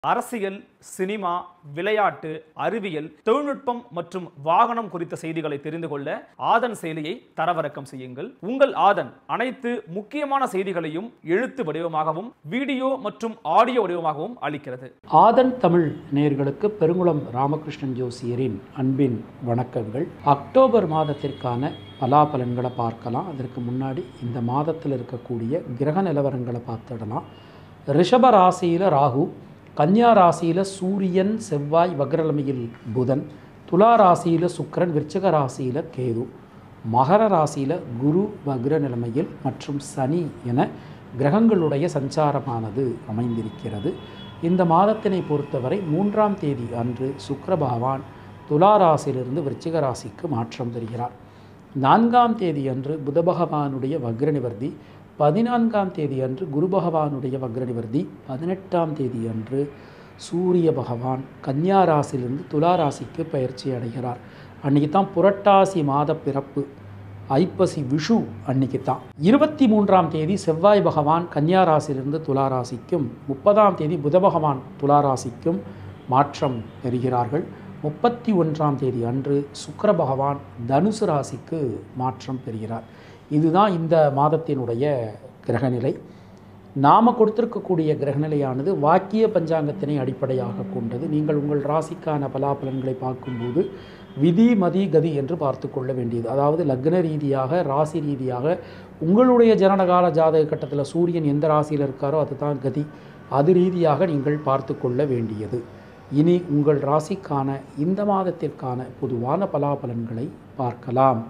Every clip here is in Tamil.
அரசியல் சினிமா விளையாட்டு அறிவியல் தொழில்நுட்பம் மற்றும் வாகனம் குறித்த செய்திகளை தெரிந்து கொள்ள ஆதன் செயலியை தரவிறக்கம் செய்யுங்கள் உங்கள் ஆதன் அனைத்து முக்கியமான செய்திகளையும் எழுத்து வடிவமாகவும் வீடியோ மற்றும் ஆடியோ வடிவமாகவும் அளிக்கிறது ஆதன் தமிழ் நேயர்களுக்கு பெருங்குளம் ராமகிருஷ்ணன் ஜோசியரின் அன்பின் வணக்கங்கள் அக்டோபர் மாதத்திற்கான பலாபலன்களை பார்க்கலாம் அதற்கு முன்னாடி இந்த மாதத்தில் இருக்கக்கூடிய கிரக நிலவரங்களை பார்த்துடலாம் ரிஷப ராசியில் ராகு கன்னியா ராசியில் சூரியன் செவ்வாய் வக்ரலமையில் புதன் துலா ராசியில் சுக்கிரன் விருச்சிக ராசியில் கேது மகர ராசியில் குரு வக்ர நிலைமையில் மற்றும் சனி என கிரகங்களுடைய சஞ்சாரமானது அமைந்திருக்கிறது இந்த மாதத்தினை பொறுத்தவரை மூன்றாம் தேதி அன்று சுக்கிர பகவான் துலா ராசியிலிருந்து விருச்சிக ராசிக்கு மாற்றம் பெறுகிறார் நான்காம் தேதி அன்று புத பகவானுடைய வக்ர நிவர்த்தி பதினான்காம் தேதி அன்று குரு பகவானுடைய வக்ர நிவர்த்தி பதினெட்டாம் தேதி அன்று சூரிய பகவான் கன்னியா ராசியிலிருந்து துலா ராசிக்கு பயிற்சி அடைகிறார் அன்றைக்கி தான் புரட்டாசி மாத பிறப்பு ஐப்பசி விஷு அன்னைக்கு தான் இருபத்தி மூன்றாம் தேதி செவ்வாய் பகவான் கன்னியா ராசியிலிருந்து துலா ராசிக்கும் முப்பதாம் தேதி புத பகவான் துலா ராசிக்கும் மாற்றம் பெறுகிறார்கள் முப்பத்தி ஒன்றாம் தேதி அன்று சுக்கிர பகவான் தனுசு ராசிக்கு மாற்றம் பெறுகிறார் இதுதான் இந்த மாதத்தினுடைய கிரகநிலை நாம் கொடுத்திருக்கக்கூடிய கிரகநிலையானது வாக்கிய பஞ்சாங்கத்தினை அடிப்படையாக கொண்டது நீங்கள் உங்கள் ராசிக்கான பலாபலன்களை பார்க்கும்போது விதி மதி கதி என்று பார்த்து கொள்ள வேண்டியது அதாவது லக்ன ரீதியாக ராசி ரீதியாக உங்களுடைய ஜனனகால ஜாதக கட்டத்தில் சூரியன் எந்த ராசியில் இருக்காரோ அதுதான் கதி அது ரீதியாக நீங்கள் பார்த்து கொள்ள வேண்டியது இனி உங்கள் ராசிக்கான இந்த மாதத்திற்கான பொதுவான பலாபலன்களை பார்க்கலாம்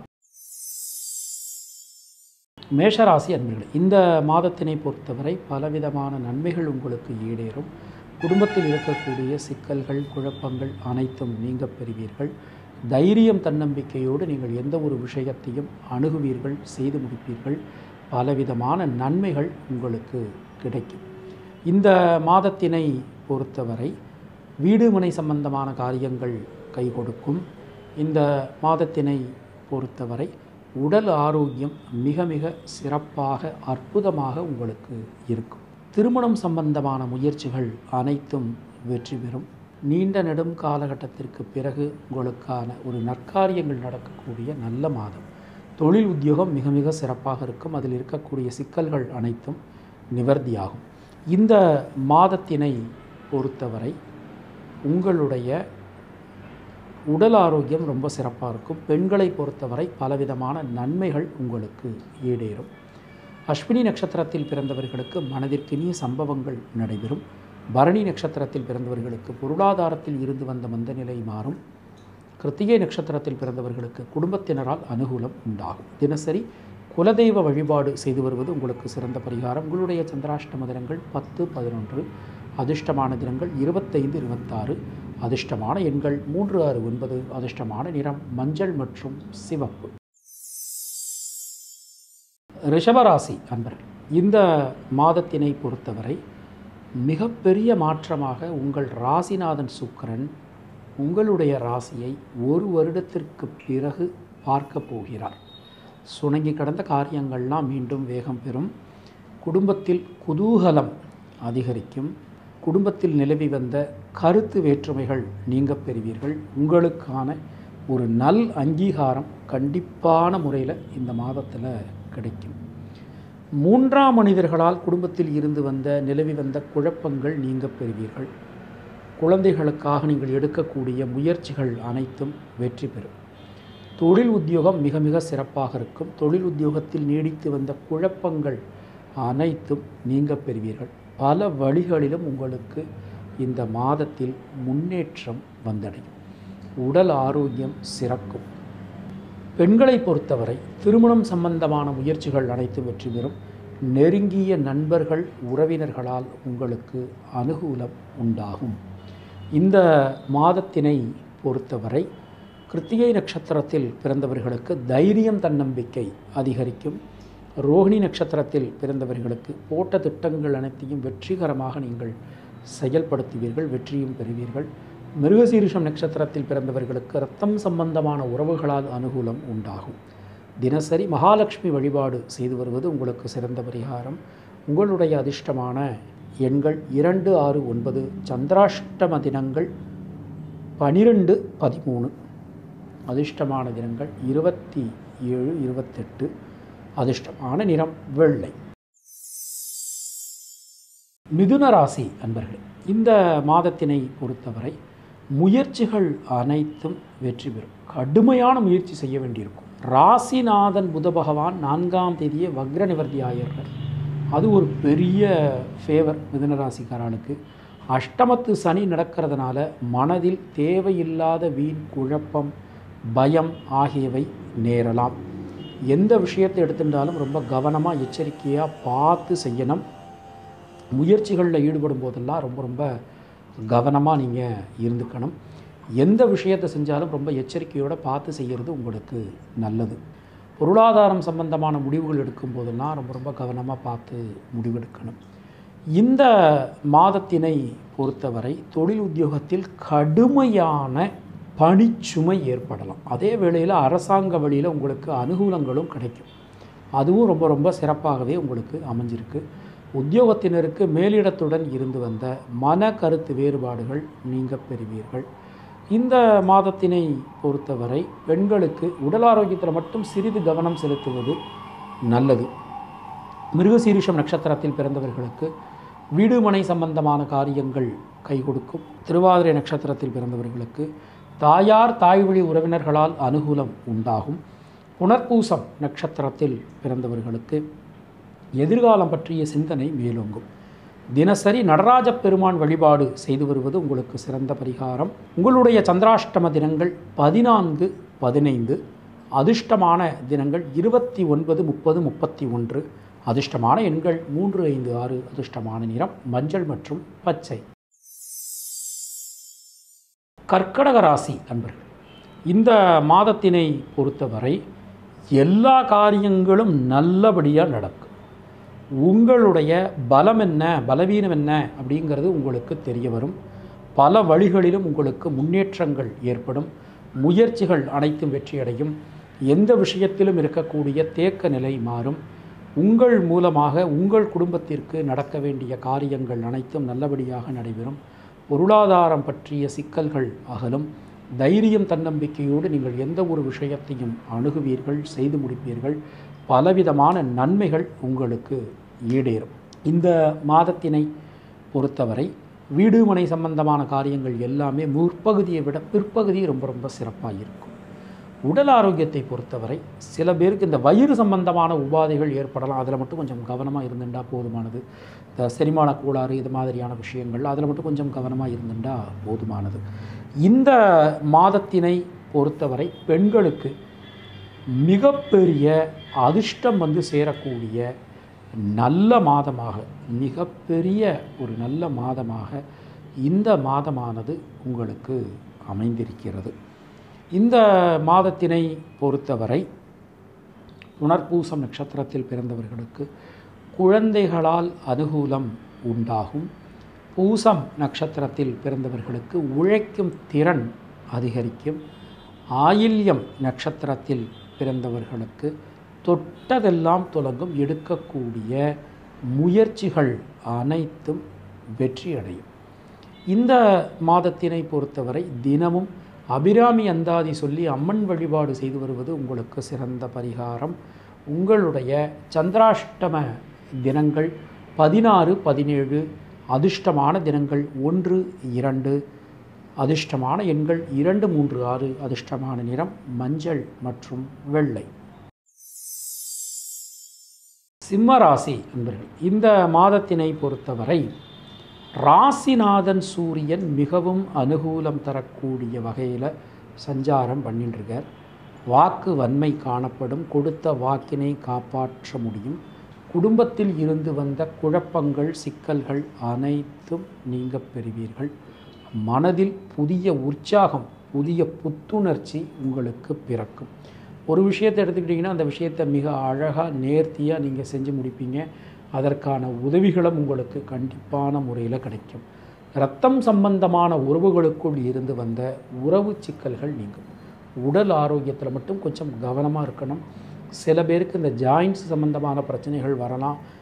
மேஷராசி அன்பர்களே இந்த மாதத்தினை பொறுத்தவரை பலவிதமான நன்மைகள் உங்களுக்கு ஈடேறும் குடும்பத்தில் இருக்கக்கூடிய சிக்கல்கள் குழப்பங்கள் அனைத்தும் நீங்க பெறுவீர்கள் தைரியம் தன்னம்பிக்கையோடு நீங்கள் எந்த ஒரு விஷயத்தையும் அணுகுவீர்கள் செய்து முடிப்பீர்கள் பலவிதமான நன்மைகள் உங்களுக்கு கிடைக்கும் இந்த மாதத்தினை பொறுத்தவரை வீடு மனை சம்பந்தமான காரியங்கள் கை கொடுக்கும் இந்த மாதத்தினை பொறுத்தவரை உடல் ஆரோக்கியம் மிக மிக சிறப்பாக அற்புதமாக உங்களுக்கு இருக்கும் திருமணம் சம்பந்தமான முயற்சிகள் அனைத்தும் வெற்றி பெறும் நீண்ட நெடும் காலகட்டத்திற்கு பிறகு உங்களுக்கான ஒரு நற்காரியங்கள் நடக்கக்கூடிய நல்ல மாதம் தொழில் உத்தியோகம் மிக மிக சிறப்பாக இருக்கும் அதில் இருக்கக்கூடிய சிக்கல்கள் அனைத்தும் நிவர்த்தியாகும் இந்த மாதத்தினை பொறுத்தவரை உங்களுடைய உடல் ஆரோக்கியம் ரொம்ப சிறப்பாக இருக்கும் பெண்களை பொறுத்தவரை பலவிதமான நன்மைகள் உங்களுக்கு ஈடேறும் அஸ்வினி நட்சத்திரத்தில் பிறந்தவர்களுக்கு மனதிற்கினிய சம்பவங்கள் நடைபெறும் பரணி நட்சத்திரத்தில் பிறந்தவர்களுக்கு பொருளாதாரத்தில் இருந்து வந்த மந்த நிலை மாறும் கிருத்திகை நட்சத்திரத்தில் பிறந்தவர்களுக்கு குடும்பத்தினரால் அனுகூலம் உண்டாகும் தினசரி குலதெய்வ வழிபாடு செய்து வருவது உங்களுக்கு சிறந்த பரிகாரம் உங்களுடைய சந்திராஷ்டம தினங்கள் பத்து பதினொன்று அதிர்ஷ்டமான தினங்கள் இருபத்தைந்து இருபத்தாறு அதிர்ஷ்டமான எண்கள் மூன்று ஆறு ஒன்பது அதிர்ஷ்டமான நிறம் மஞ்சள் மற்றும் சிவப்பு ரிஷபராசி அன்பர்கள் இந்த மாதத்தினை பொறுத்தவரை மிகப்பெரிய மாற்றமாக உங்கள் ராசிநாதன் சுக்கரன் உங்களுடைய ராசியை ஒரு வருடத்திற்கு பிறகு பார்க்க போகிறார் சுணங்கி கடந்த காரியங்கள்லாம் மீண்டும் வேகம் பெறும் குடும்பத்தில் குதூகலம் அதிகரிக்கும் குடும்பத்தில் நிலவி வந்த கருத்து வேற்றுமைகள் நீங்க பெறுவீர்கள் உங்களுக்கான ஒரு நல் அங்கீகாரம் கண்டிப்பான முறையில் இந்த மாதத்தில் கிடைக்கும் மூன்றாம் மனிதர்களால் குடும்பத்தில் இருந்து வந்த நிலவி வந்த குழப்பங்கள் நீங்க பெறுவீர்கள் குழந்தைகளுக்காக நீங்கள் எடுக்கக்கூடிய முயற்சிகள் அனைத்தும் வெற்றி பெறும் தொழில் உத்தியோகம் மிக மிக சிறப்பாக இருக்கும் தொழில் உத்தியோகத்தில் நீடித்து வந்த குழப்பங்கள் அனைத்தும் நீங்க பெறுவீர்கள் பல வழிகளிலும் உங்களுக்கு இந்த மாதத்தில் முன்னேற்றம் வந்தடையும் உடல் ஆரோக்கியம் சிறக்கும் பெண்களை பொறுத்தவரை திருமணம் சம்பந்தமான முயற்சிகள் அனைத்தும் வெற்றி பெறும் நெருங்கிய நண்பர்கள் உறவினர்களால் உங்களுக்கு அனுகூலம் உண்டாகும் இந்த மாதத்தினை பொறுத்தவரை கிருத்திகை நட்சத்திரத்தில் பிறந்தவர்களுக்கு தைரியம் தன்னம்பிக்கை அதிகரிக்கும் ரோஹிணி நட்சத்திரத்தில் பிறந்தவர்களுக்கு போட்ட திட்டங்கள் அனைத்தையும் வெற்றிகரமாக நீங்கள் செயல்படுத்துவீர்கள் வெற்றியும் பெறுவீர்கள் மிருகசீரிஷம் நட்சத்திரத்தில் பிறந்தவர்களுக்கு ரத்தம் சம்பந்தமான உறவுகளால் அனுகூலம் உண்டாகும் தினசரி மகாலட்சுமி வழிபாடு செய்து வருவது உங்களுக்கு சிறந்த பரிகாரம் உங்களுடைய அதிர்ஷ்டமான எண்கள் இரண்டு ஆறு ஒன்பது சந்திராஷ்டம தினங்கள் பனிரெண்டு பதிமூணு அதிர்ஷ்டமான தினங்கள் இருபத்தி ஏழு இருபத்தெட்டு அதிர்ஷ்டமான நிறம் வெள்ளை மிதுன ராசி அன்பர்களே இந்த மாதத்தினை பொறுத்தவரை முயற்சிகள் அனைத்தும் வெற்றி பெறும் கடுமையான முயற்சி செய்ய வேண்டியிருக்கும் ராசிநாதன் புத பகவான் நான்காம் தேதியே வக்ர நிவர்த்தி ஆயிடுறார் அது ஒரு பெரிய ஃபேவர் மிதுன ராசிக்காரனுக்கு அஷ்டமத்து சனி நடக்கிறதுனால மனதில் தேவையில்லாத வீண் குழப்பம் பயம் ஆகியவை நேரலாம் எந்த விஷயத்தை எடுத்துட்டாலும் ரொம்ப கவனமாக எச்சரிக்கையாக பார்த்து செய்யணும் முயற்சிகளில் ஈடுபடும் போதெல்லாம் ரொம்ப ரொம்ப கவனமாக நீங்கள் இருந்துக்கணும் எந்த விஷயத்தை செஞ்சாலும் ரொம்ப எச்சரிக்கையோடு பார்த்து செய்கிறது உங்களுக்கு நல்லது பொருளாதாரம் சம்பந்தமான முடிவுகள் எடுக்கும் போதெல்லாம் ரொம்ப ரொம்ப கவனமாக பார்த்து முடிவெடுக்கணும் இந்த மாதத்தினை பொறுத்தவரை தொழில் உத்தியோகத்தில் கடுமையான பணிச்சுமை ஏற்படலாம் அதே வேளையில் அரசாங்க வழியில் உங்களுக்கு அனுகூலங்களும் கிடைக்கும் அதுவும் ரொம்ப ரொம்ப சிறப்பாகவே உங்களுக்கு அமைஞ்சிருக்கு உத்தியோகத்தினருக்கு மேலிடத்துடன் இருந்து வந்த மன கருத்து வேறுபாடுகள் நீங்க பெறுவீர்கள் இந்த மாதத்தினை பொறுத்தவரை பெண்களுக்கு உடல் ஆரோக்கியத்தில் மட்டும் சிறிது கவனம் செலுத்துவது நல்லது மிருகசீரிஷம் நட்சத்திரத்தில் பிறந்தவர்களுக்கு வீடு மனை சம்பந்தமான காரியங்கள் கை கொடுக்கும் திருவாதிரை நட்சத்திரத்தில் பிறந்தவர்களுக்கு தாயார் தாய்வழி உறவினர்களால் அனுகூலம் உண்டாகும் புனர்பூசம் நட்சத்திரத்தில் பிறந்தவர்களுக்கு எதிர்காலம் பற்றிய சிந்தனை மேலோங்கும் தினசரி நடராஜ பெருமான் வழிபாடு செய்து வருவது உங்களுக்கு சிறந்த பரிகாரம் உங்களுடைய சந்திராஷ்டம தினங்கள் பதினான்கு பதினைந்து அதிர்ஷ்டமான தினங்கள் இருபத்தி ஒன்பது முப்பது முப்பத்தி ஒன்று அதிர்ஷ்டமான எண்கள் மூன்று ஐந்து ஆறு அதிர்ஷ்டமான நிறம் மஞ்சள் மற்றும் பச்சை கர்க்கடக ராசி அன்பர்கள் இந்த மாதத்தினை பொறுத்தவரை எல்லா காரியங்களும் நல்லபடியாக நடக்கும் உங்களுடைய பலம் என்ன பலவீனம் என்ன அப்படிங்கிறது உங்களுக்கு தெரிய வரும் பல வழிகளிலும் உங்களுக்கு முன்னேற்றங்கள் ஏற்படும் முயற்சிகள் அனைத்தும் வெற்றியடையும் எந்த விஷயத்திலும் இருக்கக்கூடிய தேக்க நிலை மாறும் உங்கள் மூலமாக உங்கள் குடும்பத்திற்கு நடக்க வேண்டிய காரியங்கள் அனைத்தும் நல்லபடியாக நடைபெறும் பொருளாதாரம் பற்றிய சிக்கல்கள் அகலும் தைரியம் தன்னம்பிக்கையோடு நீங்கள் எந்த ஒரு விஷயத்தையும் அணுகுவீர்கள் செய்து முடிப்பீர்கள் பலவிதமான நன்மைகள் உங்களுக்கு ஈடேறும் இந்த மாதத்தினை பொறுத்தவரை வீடு மனை சம்பந்தமான காரியங்கள் எல்லாமே முற்பகுதியை விட பிற்பகுதி ரொம்ப ரொம்ப சிறப்பாக இருக்கும் உடல் ஆரோக்கியத்தை பொறுத்தவரை சில பேருக்கு இந்த வயிறு சம்பந்தமான உபாதைகள் ஏற்படலாம் அதில் மட்டும் கொஞ்சம் கவனமாக இருந்துட்டா போதுமானது இந்த செரிமான கோளாறு இது மாதிரியான விஷயங்கள் அதில் மட்டும் கொஞ்சம் கவனமாக இருந்துட்டா போதுமானது இந்த மாதத்தினை பொறுத்தவரை பெண்களுக்கு மிகப்பெரிய அதிர்ஷ்டம் வந்து சேரக்கூடிய நல்ல மாதமாக மிகப்பெரிய ஒரு நல்ல மாதமாக இந்த மாதமானது உங்களுக்கு அமைந்திருக்கிறது இந்த மாதத்தினை பொறுத்தவரை புனர்பூசம் நட்சத்திரத்தில் பிறந்தவர்களுக்கு குழந்தைகளால் அனுகூலம் உண்டாகும் பூசம் நட்சத்திரத்தில் பிறந்தவர்களுக்கு உழைக்கும் திறன் அதிகரிக்கும் ஆயில்யம் நட்சத்திரத்தில் பிறந்தவர்களுக்கு தொட்டதெல்லாம் தொடங்கும் எடுக்கக்கூடிய முயற்சிகள் அனைத்தும் வெற்றியடையும் இந்த மாதத்தினை பொறுத்தவரை தினமும் அபிராமி அந்தாதி சொல்லி அம்மன் வழிபாடு செய்து வருவது உங்களுக்கு சிறந்த பரிகாரம் உங்களுடைய சந்திராஷ்டம தினங்கள் பதினாறு பதினேழு அதிர்ஷ்டமான தினங்கள் ஒன்று இரண்டு அதிர்ஷ்டமான எண்கள் இரண்டு மூன்று ஆறு அதிர்ஷ்டமான நிறம் மஞ்சள் மற்றும் வெள்ளை சிம்ம ராசி என்பர்கள் இந்த மாதத்தினை பொறுத்தவரை ராசிநாதன் சூரியன் மிகவும் அனுகூலம் தரக்கூடிய வகையில் சஞ்சாரம் பண்ணிட்டுருக்கார் வாக்கு வன்மை காணப்படும் கொடுத்த வாக்கினை காப்பாற்ற முடியும் குடும்பத்தில் இருந்து வந்த குழப்பங்கள் சிக்கல்கள் அனைத்தும் நீங்க பெறுவீர்கள் மனதில் புதிய உற்சாகம் புதிய புத்துணர்ச்சி உங்களுக்கு பிறக்கும் ஒரு விஷயத்தை எடுத்துக்கிட்டிங்கன்னா அந்த விஷயத்தை மிக அழகாக நேர்த்தியாக நீங்கள் செஞ்சு முடிப்பீங்க அதற்கான உதவிகளும் உங்களுக்கு கண்டிப்பான முறையில் கிடைக்கும் இரத்தம் சம்பந்தமான உறவுகளுக்குள் இருந்து வந்த உறவு சிக்கல்கள் நீங்கும் உடல் ஆரோக்கியத்தில் மட்டும் கொஞ்சம் கவனமாக இருக்கணும் சில பேருக்கு இந்த ஜாயின்ஸ் சம்பந்தமான பிரச்சனைகள் வரலாம்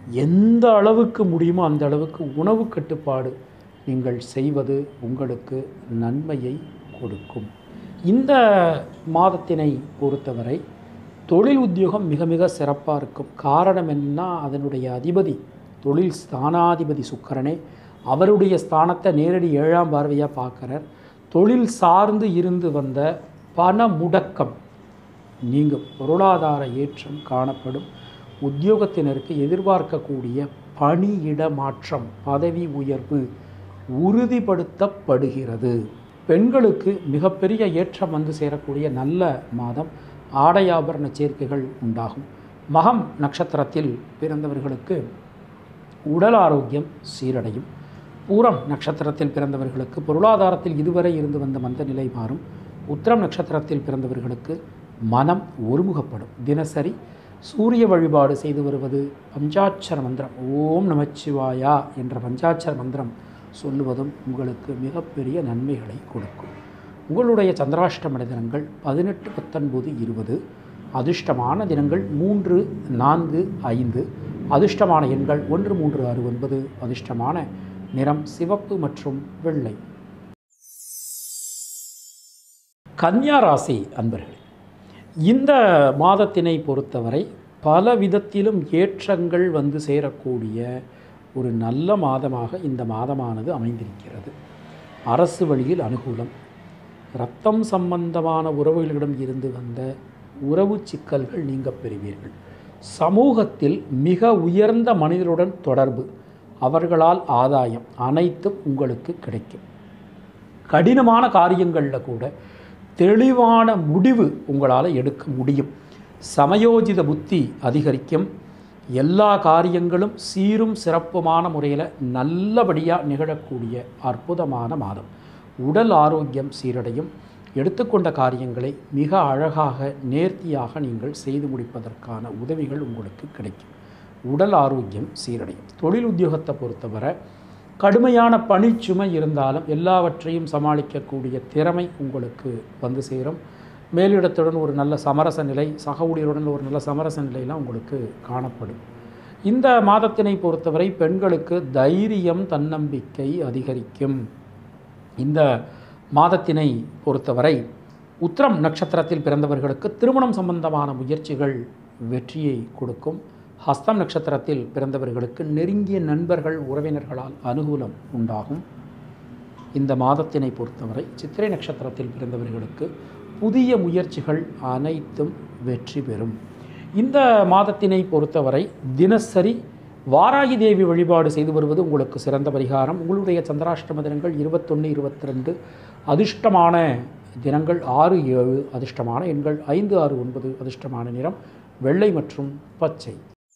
எந்த அளவுக்கு முடியுமோ அந்த அளவுக்கு உணவு கட்டுப்பாடு நீங்கள் செய்வது உங்களுக்கு நன்மையை கொடுக்கும் இந்த மாதத்தினை பொறுத்தவரை தொழில் உத்தியோகம் மிக மிக சிறப்பாக இருக்கும் காரணம் என்னன்னா அதனுடைய அதிபதி தொழில் ஸ்தானாதிபதி சுக்கிரனே அவருடைய ஸ்தானத்தை நேரடி ஏழாம் பார்வையாக பார்க்குறார் தொழில் சார்ந்து இருந்து வந்த பண முடக்கம் நீங்கும் பொருளாதார ஏற்றம் காணப்படும் உத்தியோகத்தினருக்கு எதிர்பார்க்கக்கூடிய பணியிட மாற்றம் பதவி உயர்வு உறுதிப்படுத்தப்படுகிறது பெண்களுக்கு மிகப்பெரிய ஏற்றம் வந்து சேரக்கூடிய நல்ல மாதம் ஆடை ஆபரண சேர்க்கைகள் உண்டாகும் மகம் நட்சத்திரத்தில் பிறந்தவர்களுக்கு உடல் ஆரோக்கியம் சீரடையும் பூரம் நட்சத்திரத்தில் பிறந்தவர்களுக்கு பொருளாதாரத்தில் இதுவரை இருந்து வந்த மந்த நிலை மாறும் உத்திரம் நட்சத்திரத்தில் பிறந்தவர்களுக்கு மனம் ஒருமுகப்படும் தினசரி சூரிய வழிபாடு செய்து வருவது பஞ்சாட்சர மந்திரம் ஓம் நமச்சிவாயா என்ற பஞ்சாட்சர மந்திரம் சொல்லுவதும் உங்களுக்கு மிகப்பெரிய நன்மைகளை கொடுக்கும் உங்களுடைய சந்திராஷ்டம தினங்கள் பதினெட்டு பத்தொன்பது இருபது அதிர்ஷ்டமான தினங்கள் மூன்று நான்கு ஐந்து அதிர்ஷ்டமான எண்கள் ஒன்று மூன்று ஆறு ஒன்பது அதிர்ஷ்டமான நிறம் சிவப்பு மற்றும் வெள்ளை கன்னியா ராசி அன்பர்களே இந்த மாதத்தினை பொறுத்தவரை பல விதத்திலும் ஏற்றங்கள் வந்து சேரக்கூடிய ஒரு நல்ல மாதமாக இந்த மாதமானது அமைந்திருக்கிறது அரசு வழியில் அனுகூலம் இரத்தம் சம்பந்தமான உறவுகளிடம் இருந்து வந்த உறவு சிக்கல்கள் நீங்க பெறுவீர்கள் சமூகத்தில் மிக உயர்ந்த மனிதருடன் தொடர்பு அவர்களால் ஆதாயம் அனைத்தும் உங்களுக்கு கிடைக்கும் கடினமான காரியங்களில் கூட தெளிவான முடிவு உங்களால் எடுக்க முடியும் சமயோஜித புத்தி அதிகரிக்கும் எல்லா காரியங்களும் சீரும் சிறப்புமான முறையில் நல்லபடியாக நிகழக்கூடிய அற்புதமான மாதம் உடல் ஆரோக்கியம் சீரடையும் எடுத்துக்கொண்ட காரியங்களை மிக அழகாக நேர்த்தியாக நீங்கள் செய்து முடிப்பதற்கான உதவிகள் உங்களுக்கு கிடைக்கும் உடல் ஆரோக்கியம் சீரடையும் தொழில் உத்தியோகத்தை பொறுத்தவரை கடுமையான பணிச்சுமை இருந்தாலும் எல்லாவற்றையும் சமாளிக்கக்கூடிய திறமை உங்களுக்கு வந்து சேரும் மேலிடத்துடன் ஒரு நல்ல சமரச நிலை சக ஊழியருடன் ஒரு நல்ல சமரச நிலையெல்லாம் உங்களுக்கு காணப்படும் இந்த மாதத்தினை பொறுத்தவரை பெண்களுக்கு தைரியம் தன்னம்பிக்கை அதிகரிக்கும் இந்த மாதத்தினை பொறுத்தவரை உத்திரம் நட்சத்திரத்தில் பிறந்தவர்களுக்கு திருமணம் சம்பந்தமான முயற்சிகள் வெற்றியை கொடுக்கும் ஹஸ்தம் நட்சத்திரத்தில் பிறந்தவர்களுக்கு நெருங்கிய நண்பர்கள் உறவினர்களால் அனுகூலம் உண்டாகும் இந்த மாதத்தினை பொறுத்தவரை சித்திரை நட்சத்திரத்தில் பிறந்தவர்களுக்கு புதிய முயற்சிகள் அனைத்தும் வெற்றி பெறும் இந்த மாதத்தினை பொறுத்தவரை தினசரி வாராகி தேவி வழிபாடு செய்து வருவது உங்களுக்கு சிறந்த பரிகாரம் உங்களுடைய சந்திராஷ்டம தினங்கள் இருபத்தொன்று இருபத்தி ரெண்டு அதிர்ஷ்டமான தினங்கள் ஆறு ஏழு அதிர்ஷ்டமான எண்கள் ஐந்து ஆறு ஒன்பது அதிர்ஷ்டமான நிறம் வெள்ளை மற்றும் பச்சை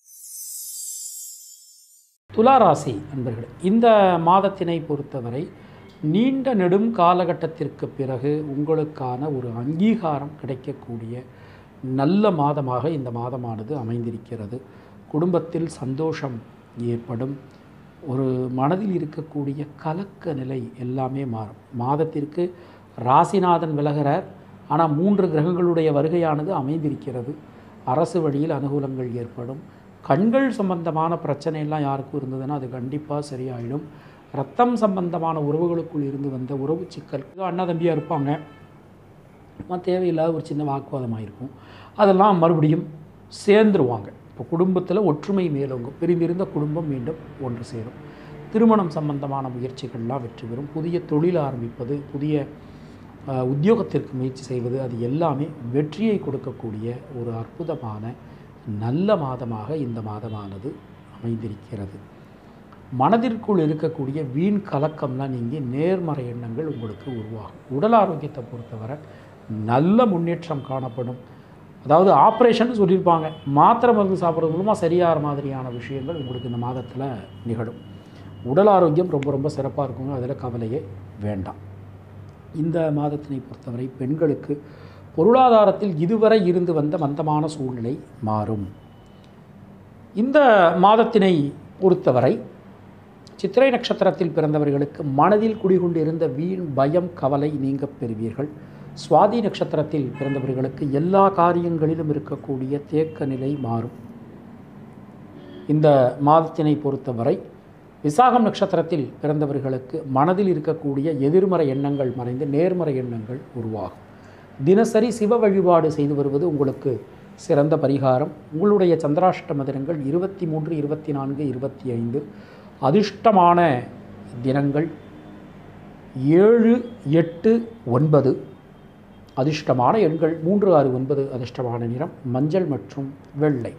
துளாராசி அன்பர்களே இந்த மாதத்தினை பொறுத்தவரை நீண்ட நெடும் காலகட்டத்திற்கு பிறகு உங்களுக்கான ஒரு அங்கீகாரம் கிடைக்கக்கூடிய நல்ல மாதமாக இந்த மாதமானது அமைந்திருக்கிறது குடும்பத்தில் சந்தோஷம் ஏற்படும் ஒரு மனதில் இருக்கக்கூடிய கலக்க நிலை எல்லாமே மாறும் மாதத்திற்கு ராசிநாதன் விலகிறார் ஆனால் மூன்று கிரகங்களுடைய வருகையானது அமைந்திருக்கிறது அரசு வழியில் அனுகூலங்கள் ஏற்படும் கண்கள் சம்பந்தமான பிரச்சனையெல்லாம் யாருக்கும் இருந்ததுன்னா அது கண்டிப்பாக சரியாயிடும் ரத்தம் சம்பந்தமான உறவுகளுக்குள் இருந்து வந்த உறவு சிக்கல் அண்ணா தம்பியாக இருப்பாங்க சும்மா தேவையில்லாத ஒரு சின்ன வாக்குவாதமாக இருக்கும் அதெல்லாம் மறுபடியும் சேர்ந்துருவாங்க இப்போ குடும்பத்தில் ஒற்றுமை மேலோங்கும் பிரிந்திருந்த குடும்பம் மீண்டும் ஒன்று சேரும் திருமணம் சம்பந்தமான முயற்சிகள்லாம் வெற்றி பெறும் புதிய தொழில் ஆரம்பிப்பது புதிய அஹ், உத்தியோகத்திற்கு முயற்சி செய்வது அது எல்லாமே வெற்றியை கொடுக்கக்கூடிய ஒரு அற்புதமான நல்ல மாதமாக இந்த மாதமானது அமைந்திருக்கிறது மனதிற்குள் இருக்கக்கூடிய வீண் கலக்கம்லாம் நீங்கி நேர்மறை எண்ணங்கள் உங்களுக்கு உருவாகும் உடல் ஆரோக்கியத்தை பொறுத்தவரை நல்ல முன்னேற்றம் காணப்படும் அதாவது ஆப்ரேஷன் சொல்லியிருப்பாங்க மாத்திரை மருந்து சாப்பிட்றது மூலமாக சரியாகிற மாதிரியான விஷயங்கள் உங்களுக்கு இந்த மாதத்தில் நிகழும் உடல் ஆரோக்கியம் ரொம்ப ரொம்ப சிறப்பாக இருக்குங்க அதில் கவலையே வேண்டாம் இந்த மாதத்தினை பொறுத்தவரை பெண்களுக்கு பொருளாதாரத்தில் இதுவரை இருந்து வந்த மந்தமான சூழ்நிலை மாறும் இந்த மாதத்தினை பொறுத்தவரை சித்திரை நட்சத்திரத்தில் பிறந்தவர்களுக்கு மனதில் குடிகொண்டிருந்த வீண் பயம் கவலை நீங்க பெறுவீர்கள் சுவாதி நட்சத்திரத்தில் பிறந்தவர்களுக்கு எல்லா காரியங்களிலும் இருக்கக்கூடிய தேக்க நிலை மாறும் இந்த மாதத்தினை பொறுத்தவரை விசாகம் நட்சத்திரத்தில் பிறந்தவர்களுக்கு மனதில் இருக்கக்கூடிய எதிர்மறை எண்ணங்கள் மறைந்து நேர்மறை எண்ணங்கள் உருவாகும் தினசரி சிவ வழிபாடு செய்து வருவது உங்களுக்கு சிறந்த பரிகாரம் உங்களுடைய சந்திராஷ்டம தினங்கள் இருபத்தி மூன்று இருபத்தி நான்கு இருபத்தி ஐந்து அதிர்ஷ்டமான தினங்கள் ஏழு எட்டு ஒன்பது அதிர்ஷ்டமான எண்கள் மூன்று ஆறு ஒன்பது அதிர்ஷ்டமான நிறம் மஞ்சள் மற்றும் வெள்ளை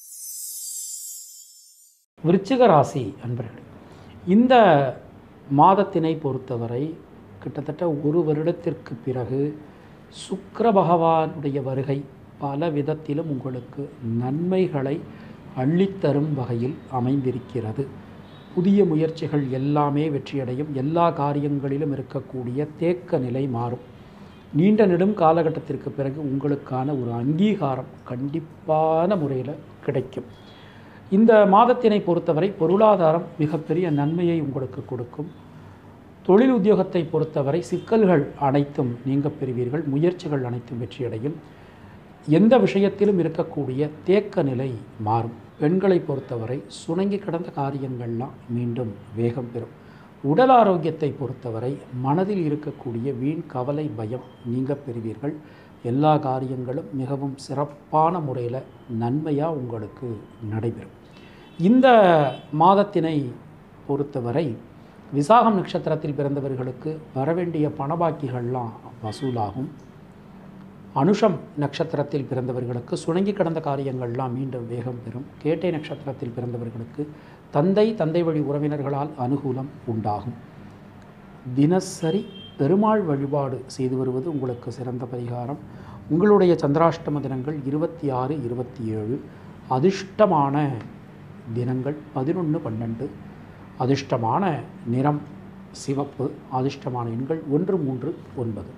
விருச்சிக ராசி அன்பர்களே இந்த மாதத்தினை பொறுத்தவரை கிட்டத்தட்ட ஒரு வருடத்திற்கு பிறகு சுக்கிர பகவானுடைய வருகை பல விதத்திலும் உங்களுக்கு நன்மைகளை அள்ளித்தரும் வகையில் அமைந்திருக்கிறது புதிய முயற்சிகள் எல்லாமே வெற்றியடையும் எல்லா காரியங்களிலும் இருக்கக்கூடிய தேக்க நிலை மாறும் நீண்ட நெடும் காலகட்டத்திற்கு பிறகு உங்களுக்கான ஒரு அங்கீகாரம் கண்டிப்பான முறையில் கிடைக்கும் இந்த மாதத்தினை பொறுத்தவரை பொருளாதாரம் மிகப்பெரிய நன்மையை உங்களுக்கு கொடுக்கும் தொழில் உத்தியோகத்தை பொறுத்தவரை சிக்கல்கள் அனைத்தும் நீங்க பெறுவீர்கள் முயற்சிகள் அனைத்தும் வெற்றியடையும் எந்த விஷயத்திலும் இருக்கக்கூடிய தேக்க நிலை மாறும் பெண்களை பொறுத்தவரை சுணங்கி கிடந்த காரியங்கள்லாம் மீண்டும் வேகம் பெறும் உடல் ஆரோக்கியத்தை பொறுத்தவரை மனதில் இருக்கக்கூடிய வீண் கவலை பயம் நீங்க பெறுவீர்கள் எல்லா காரியங்களும் மிகவும் சிறப்பான முறையில் நன்மையாக உங்களுக்கு நடைபெறும் இந்த மாதத்தினை பொறுத்தவரை விசாகம் நட்சத்திரத்தில் பிறந்தவர்களுக்கு வரவேண்டிய பணபாக்கிகள்லாம் வசூலாகும் அனுஷம் நட்சத்திரத்தில் பிறந்தவர்களுக்கு சுணங்கி கடந்த காரியங்கள்லாம் மீண்டும் வேகம் பெறும் கேட்டை நட்சத்திரத்தில் பிறந்தவர்களுக்கு தந்தை தந்தை வழி உறவினர்களால் அனுகூலம் உண்டாகும் தினசரி பெருமாள் வழிபாடு செய்து வருவது உங்களுக்கு சிறந்த பரிகாரம் உங்களுடைய சந்திராஷ்டம தினங்கள் இருபத்தி ஆறு இருபத்தி ஏழு அதிர்ஷ்டமான தினங்கள் பதினொன்று பன்னெண்டு அதிர்ஷ்டமான நிறம் சிவப்பு அதிர்ஷ்டமான எண்கள் ஒன்று மூன்று ஒன்பது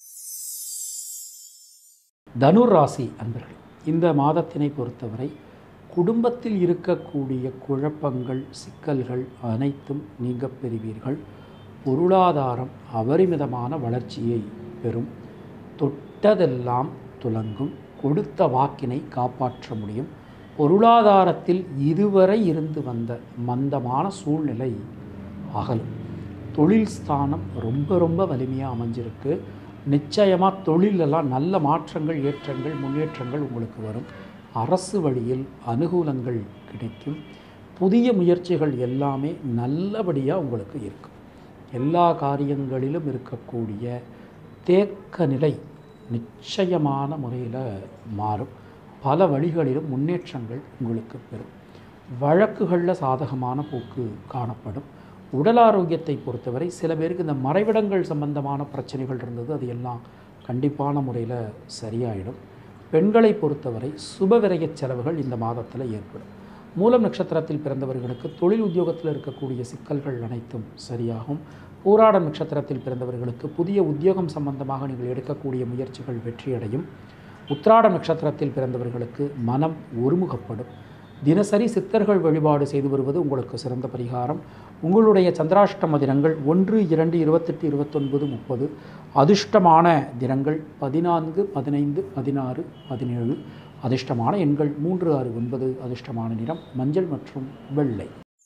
தனுர் ராசி அன்பர்கள் இந்த மாதத்தினை பொறுத்தவரை குடும்பத்தில் இருக்கக்கூடிய குழப்பங்கள் சிக்கல்கள் அனைத்தும் நீங்க பெறுவீர்கள் பொருளாதாரம் அபரிமிதமான வளர்ச்சியை பெறும் தொட்டதெல்லாம் துலங்கும் கொடுத்த வாக்கினை காப்பாற்ற முடியும் பொருளாதாரத்தில் இதுவரை இருந்து வந்த மந்தமான சூழ்நிலை அகலும் தொழில் ஸ்தானம் ரொம்ப ரொம்ப வலிமையாக அமைஞ்சிருக்கு நிச்சயமாக தொழிலெல்லாம் நல்ல மாற்றங்கள் ஏற்றங்கள் முன்னேற்றங்கள் உங்களுக்கு வரும் அரசு வழியில் அனுகூலங்கள் கிடைக்கும் புதிய முயற்சிகள் எல்லாமே நல்லபடியாக உங்களுக்கு இருக்கும் எல்லா காரியங்களிலும் இருக்கக்கூடிய தேக்க நிலை நிச்சயமான முறையில் மாறும் பல வழிகளிலும் முன்னேற்றங்கள் உங்களுக்கு பெறும் வழக்குகளில் சாதகமான போக்கு காணப்படும் உடல் ஆரோக்கியத்தை பொறுத்தவரை சில பேருக்கு இந்த மறைவிடங்கள் சம்பந்தமான பிரச்சனைகள் இருந்தது அது எல்லாம் கண்டிப்பான முறையில் சரியாயிடும் பெண்களை பொறுத்தவரை சுப விரயச் செலவுகள் இந்த மாதத்தில் ஏற்படும் மூலம் நட்சத்திரத்தில் பிறந்தவர்களுக்கு தொழில் உத்தியோகத்தில் இருக்கக்கூடிய சிக்கல்கள் அனைத்தும் சரியாகும் பூராட நட்சத்திரத்தில் பிறந்தவர்களுக்கு புதிய உத்தியோகம் சம்பந்தமாக நீங்கள் எடுக்கக்கூடிய முயற்சிகள் வெற்றியடையும் உத்திராட நட்சத்திரத்தில் பிறந்தவர்களுக்கு மனம் ஒருமுகப்படும் தினசரி சித்தர்கள் வழிபாடு செய்து வருவது உங்களுக்கு சிறந்த பரிகாரம் உங்களுடைய சந்திராஷ்டம தினங்கள் ஒன்று இரண்டு இருபத்தெட்டு இருபத்தொன்பது முப்பது அதிர்ஷ்டமான தினங்கள் பதினான்கு பதினைந்து பதினாறு பதினேழு அதிர்ஷ்டமான எண்கள் மூன்று ஆறு ஒன்பது அதிர்ஷ்டமான நிறம் மஞ்சள் மற்றும் வெள்ளை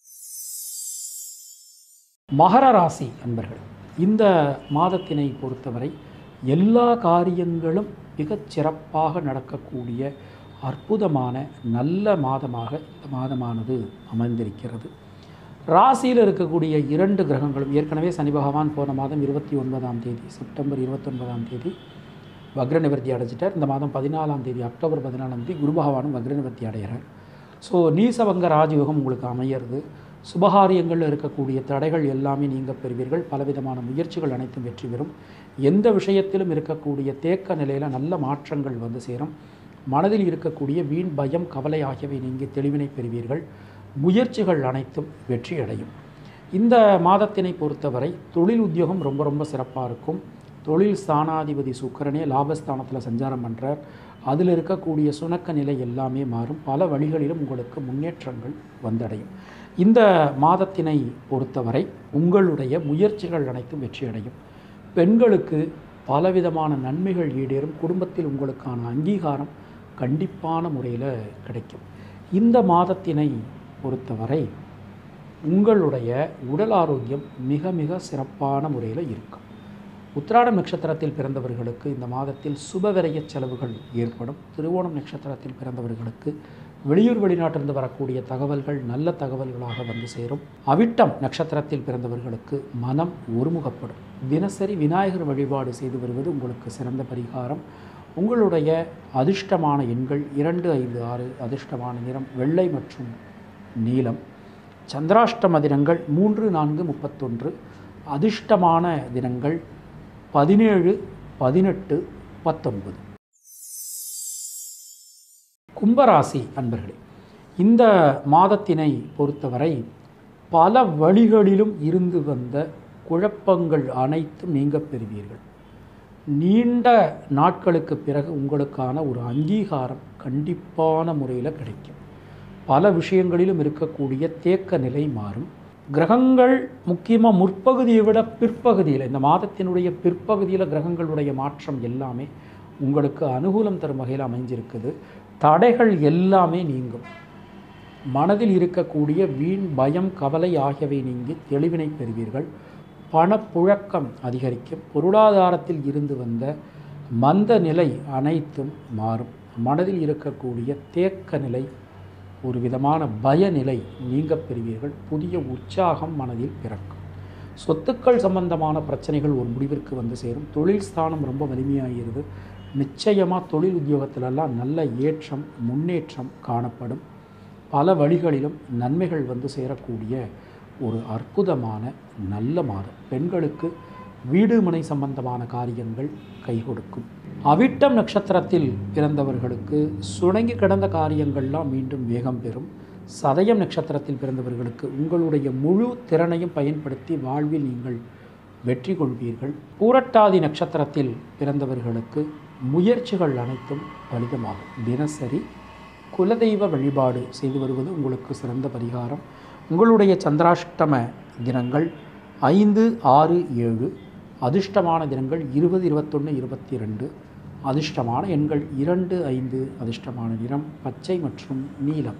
மகர ராசி அன்பர்கள் இந்த மாதத்தினை பொறுத்தவரை எல்லா காரியங்களும் மிகச் சிறப்பாக நடக்கக்கூடிய அற்புதமான நல்ல மாதமாக இந்த மாதமானது அமைந்திருக்கிறது ராசியில் இருக்கக்கூடிய இரண்டு கிரகங்களும் ஏற்கனவே சனி பகவான் போன மாதம் இருபத்தி ஒன்பதாம் தேதி செப்டம்பர் இருபத்தொன்பதாம் தேதி வக்ர நிவர்த்தி அடைஞ்சிட்டார் இந்த மாதம் பதினாலாம் தேதி அக்டோபர் பதினாலாம் தேதி குரு பகவானும் வக்ர நிவர்த்தி அடைகிறார் ஸோ நீசவங்க ராஜயோகம் உங்களுக்கு அமையிறது சுபகாரியங்களில் இருக்கக்கூடிய தடைகள் எல்லாமே நீங்க பெறுவீர்கள் பலவிதமான முயற்சிகள் அனைத்தும் வெற்றி பெறும் எந்த விஷயத்திலும் இருக்கக்கூடிய தேக்க நிலையில் நல்ல மாற்றங்கள் வந்து சேரும் மனதில் இருக்கக்கூடிய வீண் பயம் கவலை ஆகியவை நீங்கி தெளிவினை பெறுவீர்கள் முயற்சிகள் அனைத்தும் வெற்றி அடையும் இந்த மாதத்தினை பொறுத்தவரை தொழில் உத்தியோகம் ரொம்ப ரொம்ப சிறப்பாக இருக்கும் தொழில் ஸ்தானாதிபதி சுக்கரனே லாபஸ்தானத்தில் சஞ்சாரம் பண்ணுறார் அதில் இருக்கக்கூடிய சுணக்க நிலை எல்லாமே மாறும் பல வழிகளிலும் உங்களுக்கு முன்னேற்றங்கள் வந்தடையும் இந்த மாதத்தினை பொறுத்தவரை உங்களுடைய முயற்சிகள் அனைத்தும் வெற்றியடையும் பெண்களுக்கு பலவிதமான நன்மைகள் ஈடேறும் குடும்பத்தில் உங்களுக்கான அங்கீகாரம் கண்டிப்பான முறையில் கிடைக்கும் இந்த மாதத்தினை பொறுத்தவரை உங்களுடைய உடல் ஆரோக்கியம் மிக மிக சிறப்பான முறையில் இருக்கும் உத்திராடம் நட்சத்திரத்தில் பிறந்தவர்களுக்கு இந்த மாதத்தில் சுபவிரய செலவுகள் ஏற்படும் திருவோணம் நட்சத்திரத்தில் பிறந்தவர்களுக்கு வெளியூர் வெளிநாட்டிலிருந்து வரக்கூடிய தகவல்கள் நல்ல தகவல்களாக வந்து சேரும் அவிட்டம் நட்சத்திரத்தில் பிறந்தவர்களுக்கு மனம் ஒருமுகப்படும் தினசரி விநாயகர் வழிபாடு செய்து வருவது உங்களுக்கு சிறந்த பரிகாரம் உங்களுடைய அதிர்ஷ்டமான எண்கள் இரண்டு ஐந்து ஆறு அதிர்ஷ்டமான நிறம் வெள்ளை மற்றும் நீலம் சந்திராஷ்டம தினங்கள் மூன்று நான்கு முப்பத்தொன்று அதிர்ஷ்டமான தினங்கள் பதினேழு பதினெட்டு பத்தொன்பது கும்பராசி அன்பர்களே இந்த மாதத்தினை பொறுத்தவரை பல வழிகளிலும் இருந்து வந்த குழப்பங்கள் அனைத்தும் நீங்க பெறுவீர்கள் நீண்ட நாட்களுக்கு பிறகு உங்களுக்கான ஒரு அங்கீகாரம் கண்டிப்பான முறையில் கிடைக்கும் பல விஷயங்களிலும் இருக்கக்கூடிய தேக்க நிலை மாறும் கிரகங்கள் முக்கியமாக முற்பகுதியை விட பிற்பகுதியில் இந்த மாதத்தினுடைய பிற்பகுதியில் கிரகங்களுடைய மாற்றம் எல்லாமே உங்களுக்கு அனுகூலம் தரும் வகையில் அமைஞ்சிருக்குது தடைகள் எல்லாமே நீங்கும் மனதில் இருக்கக்கூடிய வீண் பயம் கவலை ஆகியவை நீங்கி தெளிவினை பெறுவீர்கள் பணப்புழக்கம் அதிகரிக்கும் பொருளாதாரத்தில் இருந்து வந்த மந்த நிலை அனைத்தும் மாறும் மனதில் இருக்கக்கூடிய தேக்க நிலை ஒரு விதமான பயநிலை நீங்க பெறுவீர்கள் புதிய உற்சாகம் மனதில் பிறக்கும் சொத்துக்கள் சம்பந்தமான பிரச்சனைகள் ஒரு முடிவிற்கு வந்து சேரும் தொழில் ஸ்தானம் ரொம்ப வலிமையாகிறது நிச்சயமாக தொழில் உத்தியோகத்திலெல்லாம் நல்ல ஏற்றம் முன்னேற்றம் காணப்படும் பல வழிகளிலும் நன்மைகள் வந்து சேரக்கூடிய ஒரு அற்புதமான நல்ல மாதம் பெண்களுக்கு வீடு மனை சம்பந்தமான காரியங்கள் கை கொடுக்கும் அவிட்டம் நட்சத்திரத்தில் பிறந்தவர்களுக்கு சுணங்கி கிடந்த காரியங்கள்லாம் மீண்டும் வேகம் பெறும் சதயம் நட்சத்திரத்தில் பிறந்தவர்களுக்கு உங்களுடைய முழு திறனையும் பயன்படுத்தி வாழ்வில் நீங்கள் வெற்றி கொள்வீர்கள் பூரட்டாதி நட்சத்திரத்தில் பிறந்தவர்களுக்கு முயற்சிகள் அனைத்தும் பலிதமாகும் தினசரி குலதெய்வ வழிபாடு செய்து வருவது உங்களுக்கு சிறந்த பரிகாரம் உங்களுடைய சந்திராஷ்டம தினங்கள் ஐந்து ஆறு ஏழு அதிர்ஷ்டமான தினங்கள் இருபது இருபத்தொன்று இருபத்தி ரெண்டு அதிர்ஷ்டமான எண்கள் இரண்டு ஐந்து அதிர்ஷ்டமான நிறம் பச்சை மற்றும் நீலம்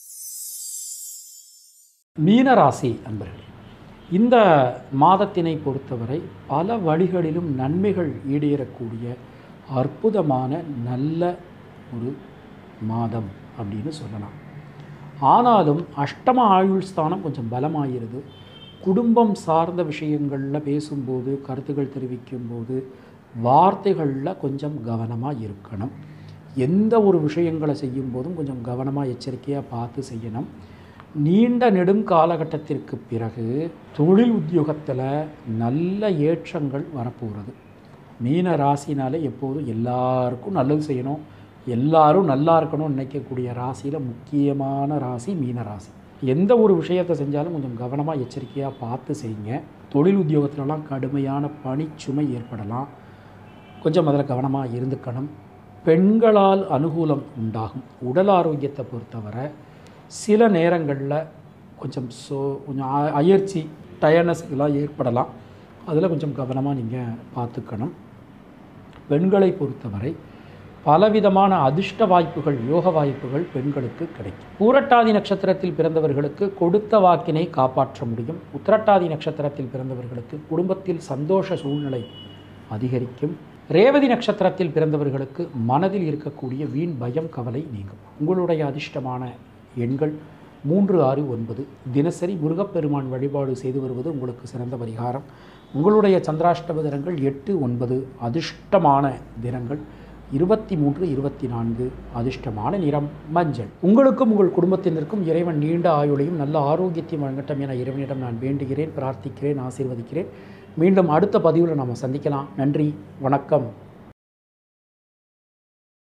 மீனராசி அன்பர்களே இந்த மாதத்தினை பொறுத்தவரை பல வழிகளிலும் நன்மைகள் ஈடேறக்கூடிய அற்புதமான நல்ல ஒரு மாதம் அப்படின்னு சொல்லலாம் ஆனாலும் அஷ்டம ஆயுள் ஸ்தானம் கொஞ்சம் பலமாகிறது குடும்பம் சார்ந்த விஷயங்களில் பேசும்போது கருத்துக்கள் தெரிவிக்கும்போது வார்த்தைகளில் கொஞ்சம் கவனமாக இருக்கணும் எந்த ஒரு விஷயங்களை செய்யும் போதும் கொஞ்சம் கவனமாக எச்சரிக்கையாக பார்த்து செய்யணும் நீண்ட நெடும் காலகட்டத்திற்கு பிறகு தொழில் உத்தியோகத்தில் நல்ல ஏற்றங்கள் வரப்போகிறது மீன ராசினாலே எப்போதும் எல்லாருக்கும் நல்லது செய்யணும் எல்லாரும் நல்லா இருக்கணும்னு நினைக்கக்கூடிய ராசியில் முக்கியமான ராசி மீன ராசி எந்த ஒரு விஷயத்தை செஞ்சாலும் கொஞ்சம் கவனமாக எச்சரிக்கையாக பார்த்து செய்யுங்க தொழில் உத்தியோகத்திலலாம் கடுமையான பணிச்சுமை ஏற்படலாம் கொஞ்சம் அதில் கவனமாக இருந்துக்கணும் பெண்களால் அனுகூலம் உண்டாகும் உடல் ஆரோக்கியத்தை பொறுத்தவரை சில நேரங்களில் கொஞ்சம் சோ கொஞ்சம் அ- அயர்ச்சி டயர்னஸ் இதெல்லாம் ஏற்படலாம் அதில் கொஞ்சம் கவனமாக நீங்கள் பார்த்துக்கணும் பெண்களை பொறுத்தவரை பலவிதமான அதிர்ஷ்ட வாய்ப்புகள் யோக வாய்ப்புகள் பெண்களுக்கு கிடைக்கும் பூரட்டாதி நட்சத்திரத்தில் பிறந்தவர்களுக்கு கொடுத்த வாக்கினை காப்பாற்ற முடியும் உத்திரட்டாதி நட்சத்திரத்தில் பிறந்தவர்களுக்கு குடும்பத்தில் சந்தோஷ சூழ்நிலை அதிகரிக்கும் ரேவதி நட்சத்திரத்தில் பிறந்தவர்களுக்கு மனதில் இருக்கக்கூடிய வீண் பயம் கவலை நீங்கும் உங்களுடைய அதிர்ஷ்டமான எண்கள் மூன்று ஆறு ஒன்பது தினசரி முருகப்பெருமான் வழிபாடு செய்து வருவது உங்களுக்கு சிறந்த பரிகாரம் உங்களுடைய சந்திராஷ்டம தினங்கள் எட்டு ஒன்பது அதிர்ஷ்டமான தினங்கள் இருபத்தி மூன்று இருபத்தி நான்கு அதிர்ஷ்டமான நிறம் மஞ்சள் உங்களுக்கும் உங்கள் குடும்பத்தினருக்கும் இறைவன் நீண்ட ஆயுளையும் நல்ல ஆரோக்கியத்தையும் வழங்கட்டும் என இறைவனிடம் நான் வேண்டுகிறேன் பிரார்த்திக்கிறேன் ஆசீர்வதிக்கிறேன் மீண்டும் அடுத்த பதிவில் நாம் சந்திக்கலாம் நன்றி வணக்கம்